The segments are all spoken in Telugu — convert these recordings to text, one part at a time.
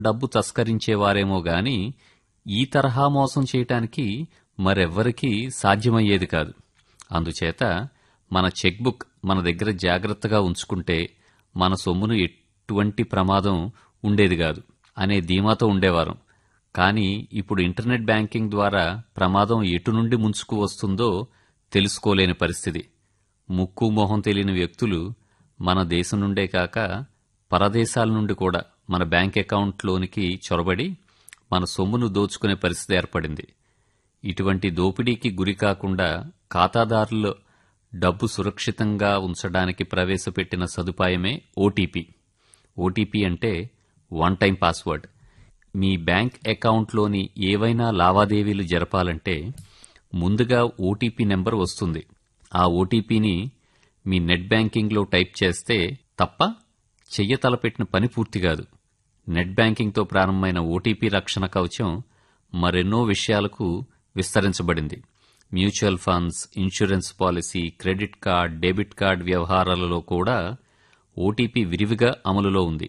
డబ్బు తస్కరించేవారేమో గాని ఈ తరహా మోసం చేయటానికి మరెవ్వరికీ సాధ్యమయ్యేది కాదు అందుచేత మన చెక్బుక్ మన దగ్గర జాగ్రత్తగా ఉంచుకుంటే మన సొమ్మును ఎటువంటి ప్రమాదం ఉండేది కాదు అనే ధీమాతో ఉండేవారం కానీ ఇప్పుడు ఇంటర్నెట్ బ్యాంకింగ్ ద్వారా ప్రమాదం ఎటు నుండి ముంచుకు వస్తుందో తెలుసుకోలేని పరిస్థితి ముక్కు మొహం తెలియని వ్యక్తులు మన దేశం నుండే కాక పరదేశాల నుండి కూడా మన బ్యాంక్ అకౌంట్లోనికి చొరబడి మన సొమ్మును దోచుకునే పరిస్థితి ఏర్పడింది ఇటువంటి దోపిడీకి గురి కాకుండా ఖాతాదారుల్లో డబ్బు సురక్షితంగా ఉంచడానికి ప్రవేశపెట్టిన సదుపాయమే ఓటీపీ ఓటీపీ అంటే వన్ టైం పాస్వర్డ్ మీ బ్యాంక్ అకౌంట్లోని ఏవైనా లావాదేవీలు జరపాలంటే ముందుగా ఓటీపీ నెంబర్ వస్తుంది ఆ ఓటీపీని మీ నెట్ బ్యాంకింగ్లో టైప్ చేస్తే తప్ప చెయ్య తలపెట్టిన పని పూర్తి కాదు నెట్ బ్యాంకింగ్తో ప్రారంభమైన ఓటీపీ రక్షణ కవచం మరెన్నో విషయాలకు విస్తరించబడింది mutual funds insurance policy credit card debit card వ్యవహారాలలో కూడా ఓటీపీ విరివిగా అమలులో ఉంది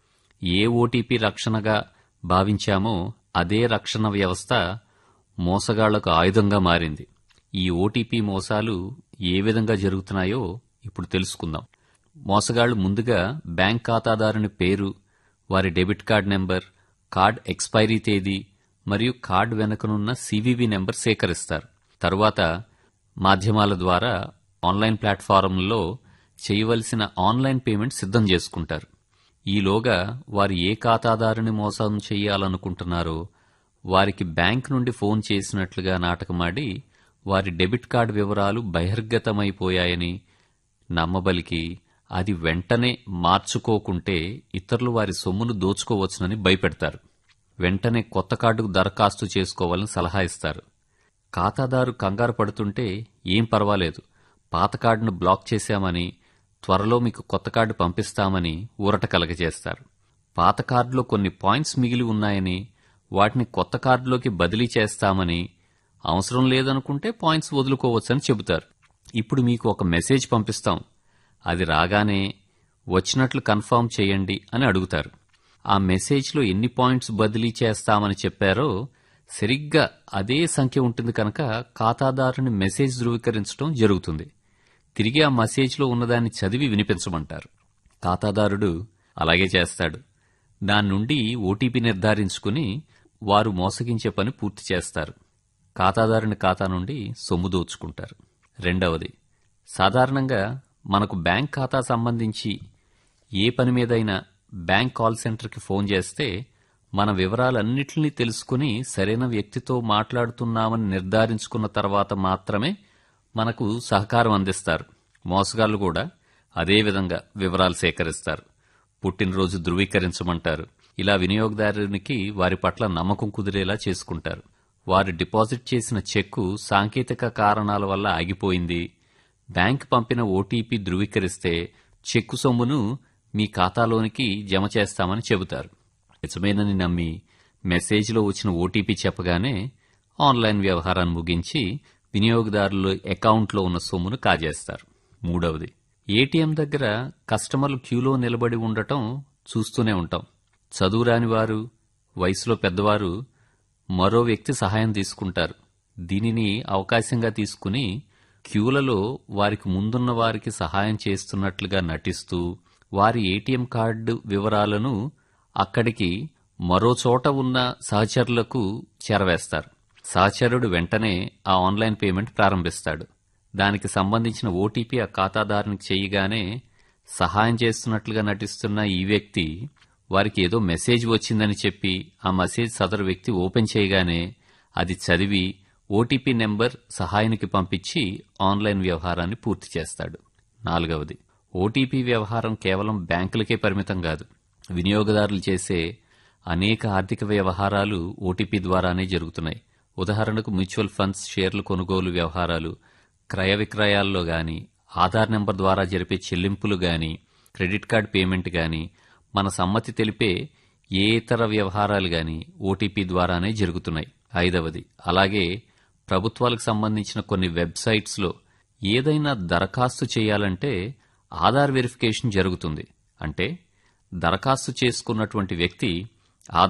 ఏ ఓటీపీ రక్షణగా భావించామో అదే రక్షణ వ్యవస్థ మోసగాళ్లకు ఆయుధంగా మారింది ఈ ఓటీపీ మోసాలు ఏ విధంగా జరుగుతున్నాయో ఇప్పుడు తెలుసుకుందాం మోసగాళ్లు ముందుగా బ్యాంక్ ఖాతాదారుని పేరు వారి debit card number card expiry తేదీ మరియు కార్డ్ వెనుకనున్న సివివి నెంబర్ సేకరిస్తారు తరువాత మాధ్యమాల ద్వారా ఆన్లైన్ ప్లాట్ఫారంలో చేయవలసిన ఆన్లైన్ పేమెంట్ సిద్ధం చేసుకుంటారు ఈలోగా వారు ఏ ఖాతాదారుని మోసం చేయాలనుకుంటున్నారో వారికి బ్యాంక్ నుండి ఫోన్ చేసినట్లుగా నాటకమాడి వారి డెబిట్ కార్డు వివరాలు బహిర్గతమైపోయాయని నమ్మబలికి అది వెంటనే మార్చుకోకుంటే ఇతరులు వారి సొమ్మును దోచుకోవచ్చునని భయపెడతారు వెంటనే కొత్త కార్డుకు దరఖాస్తు చేసుకోవాలని సలహా ఇస్తారు ఖాతాదారు కంగారు పడుతుంటే ఏం పర్వాలేదు పాత కార్డును బ్లాక్ చేశామని త్వరలో మీకు కొత్త కార్డు పంపిస్తామని ఊరట కలగజేస్తారు పాత కార్డులో కొన్ని పాయింట్స్ మిగిలి ఉన్నాయని వాటిని కొత్త కార్డులోకి బదిలీ చేస్తామని అవసరం లేదనుకుంటే పాయింట్స్ వదులుకోవచ్చని చెబుతారు ఇప్పుడు మీకు ఒక మెసేజ్ పంపిస్తాం అది రాగానే వచ్చినట్లు కన్ఫర్మ్ చేయండి అని అడుగుతారు ఆ మెసేజ్లో ఎన్ని పాయింట్స్ బదిలీ చేస్తామని చెప్పారో సరిగ్గా అదే సంఖ్య ఉంటుంది కనుక ఖాతాదారుని మెసేజ్ ధృవీకరించడం జరుగుతుంది తిరిగి ఆ మెసేజ్లో ఉన్నదాన్ని చదివి వినిపించమంటారు ఖాతాదారుడు అలాగే చేస్తాడు దాని నుండి ఓటీపీ నిర్ధారించుకుని వారు మోసగించే పని పూర్తి చేస్తారు ఖాతాదారుని ఖాతా నుండి సొమ్ము దోచుకుంటారు రెండవది సాధారణంగా మనకు బ్యాంక్ ఖాతా సంబంధించి ఏ పని మీదైనా బ్యాంక్ కాల్ సెంటర్కి ఫోన్ చేస్తే మన వివరాలన్నింటినీ తెలుసుకుని సరైన వ్యక్తితో మాట్లాడుతున్నామని నిర్ధారించుకున్న తర్వాత మాత్రమే మనకు సహకారం అందిస్తారు మోసగాళ్లు కూడా అదే విధంగా వివరాలు సేకరిస్తారు పుట్టినరోజు ధృవీకరించమంటారు ఇలా వినియోగదారునికి వారి పట్ల నమ్మకం కుదిరేలా చేసుకుంటారు వారు డిపాజిట్ చేసిన చెక్కు సాంకేతిక కారణాల వల్ల ఆగిపోయింది బ్యాంక్ పంపిన ఓటీపీ ధృవీకరిస్తే చెక్కు సొమ్మును మీ ఖాతాలోనికి జమ చేస్తామని చెబుతారు నిజమేనని నమ్మి మెసేజ్లో వచ్చిన ఓటీపీ చెప్పగానే ఆన్లైన్ వ్యవహారాన్ని ముగించి వినియోగదారుల అకౌంట్లో ఉన్న సొమ్మును కాజేస్తారు మూడవది ఏటీఎం దగ్గర కస్టమర్లు క్యూలో నిలబడి ఉండటం చూస్తూనే ఉంటాం చదువురాని వారు వయసులో పెద్దవారు మరో వ్యక్తి సహాయం తీసుకుంటారు దీనిని అవకాశంగా తీసుకుని క్యూలలో వారికి ముందున్న వారికి సహాయం చేస్తున్నట్లుగా నటిస్తూ వారి ఏటీఎం కార్డు వివరాలను అక్కడికి మరో చోట ఉన్న సహచరులకు చేరవేస్తారు సహచరుడు వెంటనే ఆ ఆన్లైన్ పేమెంట్ ప్రారంభిస్తాడు దానికి సంబంధించిన ఓటీపీ ఆ ఖాతాదారునికి చేయగానే సహాయం చేస్తున్నట్లుగా నటిస్తున్న ఈ వ్యక్తి వారికి ఏదో మెసేజ్ వచ్చిందని చెప్పి ఆ మెసేజ్ సదరు వ్యక్తి ఓపెన్ చేయగానే అది చదివి ఓటీపీ నెంబర్ సహాయానికి పంపించి ఆన్లైన్ వ్యవహారాన్ని పూర్తి చేస్తాడు నాలుగవది ఓటీపీ వ్యవహారం కేవలం బ్యాంకులకే పరిమితం కాదు వినియోగదారులు చేసే అనేక ఆర్థిక వ్యవహారాలు ఓటీపీ ద్వారానే జరుగుతున్నాయి ఉదాహరణకు మ్యూచువల్ ఫండ్స్ షేర్ల కొనుగోలు వ్యవహారాలు క్రయ విక్రయాల్లో గాని ఆధార్ నెంబర్ ద్వారా జరిపే చెల్లింపులు గాని క్రెడిట్ కార్డ్ పేమెంట్ గాని మన సమ్మతి తెలిపే ఏ ఇతర వ్యవహారాలు గాని ఓటీపీ ద్వారానే జరుగుతున్నాయి ఐదవది అలాగే ప్రభుత్వాలకు సంబంధించిన కొన్ని వెబ్సైట్స్లో ఏదైనా దరఖాస్తు చేయాలంటే ఆధార్ వెరిఫికేషన్ జరుగుతుంది అంటే దరఖాస్తు చేసుకున్నటువంటి వ్యక్తి